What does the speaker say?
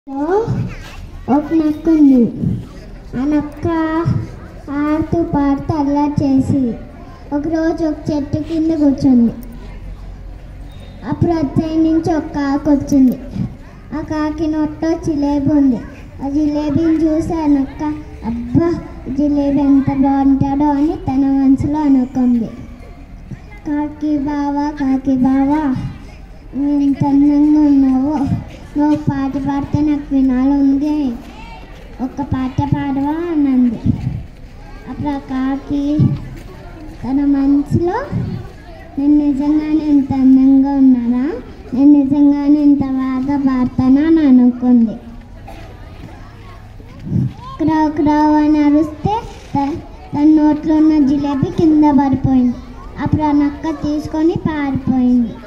లో ఒక నక్క ఉంది ఆ నక్క ఆడుతూ పాడుతూ అల్లరి చేసి ఒకరోజు ఒక చెట్టు కింద కూర్చుంది అప్పుడు అత్తయ్య నుంచి ఒక కాకి వచ్చింది ఆ కాకి నొట్ట జిలేబీ ఉంది ఆ జిలేబీని చూసి ఆ నక్క అబ్బా ఈ జిలేబీ ఎంత బాగుంటాడో అని తన మనసులో అనుకుంది కాకి బావా కాకి బావా నువ్వు ఎంత అందంగా ఉన్నావో నువ్వు పాట పాడితే నాకు వినాలుంది ఒక పాట పాడవా అన్నది అప్పుడు ఆ కాకి తన మనసులో నేను నిజంగానే ఇంత అందంగా ఉన్నానా నేను నిజంగానే ఇంత బాగా పాడతానా అని అనుకుంది క్రౌ క్రౌ అని అరుస్తే త- తన నోట్లో ఉన్న జిలేబీ కింద పడిపోయింది అప్పుడు ఆ నక్క తీసుకొని పారిపోయింది